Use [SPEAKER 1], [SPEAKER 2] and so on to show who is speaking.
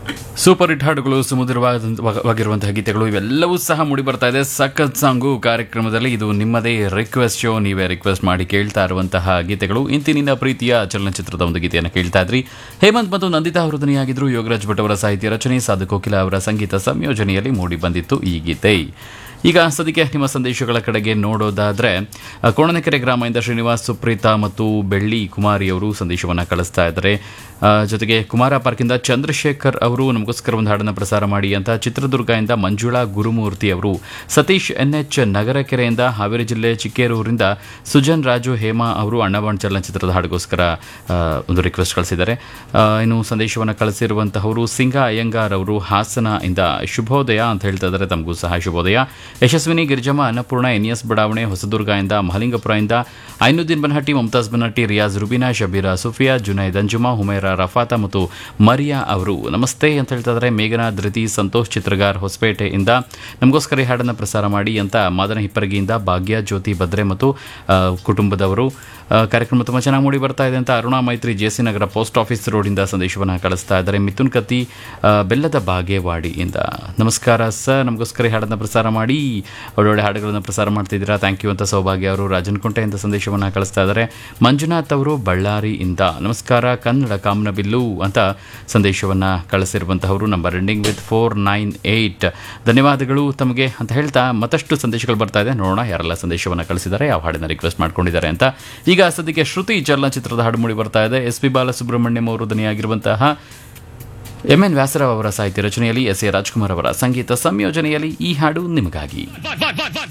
[SPEAKER 1] super hit ಹಾಡುಗಳು ಸುಮಧುರವಾಗಿರುವಂತಹ ಗೀತೆಗಳು ಇವೆಲ್ಲವೂ ಸಹ ಮೂಡಿ ಬರ್ತಾ ಇದೆ ಸಖತ್ ಸಾಂಗು ಕಾರ್ಯಕ್ರಮದಲ್ಲಿ ಇದು ನಿಮ್ಮದೇ ರಿಕ್ವೆಸ್ಟ್ ಶೋ ನೀವೇ ರಿಕ್ವೆಸ್ಟ್ ಮಾಡಿ ಕೇಳ್ತಾ ಇರುವಂತಹ ಗೀತೆಗಳು ಇಂತಿನಿಂದ ಪ್ರೀತಿಯ ಚಲನಚಿತ್ರದ ಒಂದು ಗೀತೆಯನ್ನು ಕೇಳ್ತಾ ಇದ್ರಿ ಹೇಮಂತ್ ಮತ್ತು ನಂದಿತಾ ಅವರು ಧ್ವನಿಯಾಗಿದ್ರು ಯೋಗರಾಜ್ ಭಟ್ ಅವರ ಸಾಹಿತ್ಯ ರಚನೆ ಸಾಧು ಕೋಕಿಲ ಅವರ ಸಂಗೀತ ಸಂಯೋಜನೆಯಲ್ಲಿ ಮೂಡಿ ಬಂದಿತ್ತು ಈ ಗೀತೆ ಈಗ ಸದ್ಯಕ್ಕೆ ನಿಮ್ಮ ಸಂದೇಶಗಳ ಕಡೆಗೆ ನೋಡೋದಾದ್ರೆ ಅ, ಕೋಣನಕೆರೆ ಗ್ರಾಮದಿಂದ ಶ್ರೀನಿವಾಸ್ ಸುಪ್ರೀತಾ ಮತ್ತು ಬೆಳ್ಳಿ ಕುಮಾರಿ ಅವರು ಸಂದೇಶವನ್ನು ಕಳಿಸ್ತಾ ಇದ್ದಾರೆ ಆ, ಜೊತೆಗೆ ಕುಮಾರ ಪಾರ್ಕಿಂದ ಚಂದ್ರಶೇಖರ್ ಅವರು ನಮಗೋಸ್ಕರ ಒಂದು ಹಾಡನ್ನು ಪ್ರಸಾರ ಮಾಡಿ ಅಂತ ಚಿತ್ರದುರ್ಗದಿಂದ ಮಂಜುಳಾ ಗುರುಮೂರ್ತಿ ಅವರು ಸತೀಶ್ ಎನ್ ಎಚ್ ನಗರಕೆರೆಯಿಂದ ಹಾವೇರಿ ಜಿಲ್ಲೆ ಚಿಕ್ಕೇರೂರಿಂದ ಸುಜನ್ ರಾಜು ಹೇಮಾ ಅವರು ಅಣ್ಣಬಾಣ್ ಚಲನಚಿತ್ರದ ಹಾಡಿಗೋಸ್ಕರ ಆ, ಒಂದು ರಿಕ್ವೆಸ್ಟ್ ಕಳಿಸಿದ್ದಾರೆ ಆ, ಇನ್ನು ಸಂದೇಶವನ್ನು ಕಳಿಸಿರುವಂತಹವರು ಸಿಂಗ ಅಯ್ಯಂಗಾರ್ ಅವರು ಹಾಸನ ಇಂದ ಶುಭೋದಯ ಅಂತ ಹೇಳ್ತಾ ಇದ್ದಾರೆ ತಮಗೂ ಸಹ ಶುಭೋದಯ ಯಶಸ್ವಿನಿ ಗಿರಿಜಮ್ಮ ಅನ್ನಪೂರ್ಣ ಎನ್ ಎಸ್ ಬಡಾವಣೆ ಹೊಸದುರ್ಗ ಇಂದ ಮಹಲಿಂಗಪುರ ಇಂದ ಐನುದ್ದೀನ್ ಬನ್ಹಟ್ಟಿ ಮುಮ್ತಾಜ್ ಬನ್ಹಟ್ಟಿ ರಿಯಾಜ್ ರುಬಿನಾ ಶಬೀರಾ ಸುಫಿಯಾ ಜುನೈದ್ ಅಂಜುಮಾ ಹುಮೇರಾ ರಫಾತಾ ಮತ್ತು ಮರಿಯಾ ಅವರು ನಮಸ್ತೆ ಅಂತ ಹೇಳ್ತಾ ಇದ್ದಾರೆ ಮೇಘನಾ ಧೃತಿ ಸಂತೋಷ್ ಚಿತ್ರಗಾರ್ ಹೊಸಪೇಟೆಯಿಂದ ನಮಗೋಸ್ಕರ ಈ ಹಾಡನ್ನು ಪ್ರಸಾರ ಮಾಡಿ ಅಂತ ಮಾದನ ಹಿಪ್ಪರಗಿಯಿಂದ ಭಾಗ್ಯ ಜ್ಯೋತಿ ಭದ್ರೆ ಮತ್ತು ಆ, ಕುಟುಂಬದವರು ಆ, ಕಾರ್ಯಕ್ರಮ ತುಂಬ ಚೆನ್ನಾಗಿ ಮೂಡಿ ಬರ್ತಾ ಇದೆ ಅಂತ Aruna Maitri J C Nagar post office ರೋಡಿಂದ ಸಂದೇಶವನ್ನು ಕಳಿಸ್ತಾ ಇದ್ದಾರೆ ಮಿಥುನ್ ಕತ್ತಿ ಆ, ಬೆಲ್ಲದ ಬಾಗೇವಾಡಿಯಿಂದ ನಮಸ್ಕಾರ ಸರ್ ನಮಗೋಸ್ಕರ ಈ ಹಾಡನ್ನು ಪ್ರಸಾರ ಮಾಡಿ ಒಳ್ಳೊಳ್ಳೆ ಹಾಡುಗಳನ್ನು ಪ್ರಸಾರ ಮಾಡ್ತಿದ್ದೀರಾ ಥ್ಯಾಂಕ್ ಯು ಅಂತ ಸೌಭಾಗ್ಯ ಅವರು ರಾಜನಕುಂಟೆಯಿಂದ ಸಂದೇಶವನ್ನು ಕಳಿಸ್ತಾ ಇದ್ದಾರೆ ಮಂಜುನಾಥ್ ಅವರು ಬಳ್ಳಾರಿಯಿಂದ ನಮಸ್ಕಾರ ಕನ್ನಡ ಕಾಮನಬಿಲ್ಲು ಅಂತ ಸಂದೇಶವನ್ನು ಕಳಿಸಿರುವಂತಹವರು number ending with four nine eight ಧನ್ಯವಾದಗಳು ತಮಗೆ ಅಂತ ಹೇಳ್ತಾ ಮತ್ತಷ್ಟು ಸಂದೇಶಗಳು ಬರ್ತಾ ಇದೆ ನೋಡೋಣ ಯಾರೆಲ್ಲ ಸಂದೇಶವನ್ನು ಕಳಿಸಿದ್ದಾರೆ ಯಾವ ಹಾಡಿನ ರಿಕ್ವೆಸ್ಟ್ ಮಾಡ್ಕೊಂಡಿದ್ದಾರೆ ಅಂತ ಈಗ ಸದ್ಯಕ್ಕೆ ಶ್ರುತಿ ಚಲನಚಿತ್ರದ ಹಾಡು ಮೂಡಿ ಬರ್ತಾ ಇದೆ ಎಸ್ ಪಿ ಬಾಲಸುಬ್ರಹ್ಮಣ್ಯಂ ಅವರು ಧ್ವನಿಯಾಗಿರುವಂತಹ ಎಂ ಎನ್ ವ್ಯಾಸರಾವ್ ಅವರ ಸಾಹಿತ್ಯ ರಚನೆಯಲ್ಲಿ ಎಸ್ ಎ ರಾಜ್ಕುಮಾರ್ ಅವರ ಸಂಗೀತ ಸಂಯೋಜನೆಯಲ್ಲಿ ಈ ಹಾಡು ನಿಮಗಾಗಿ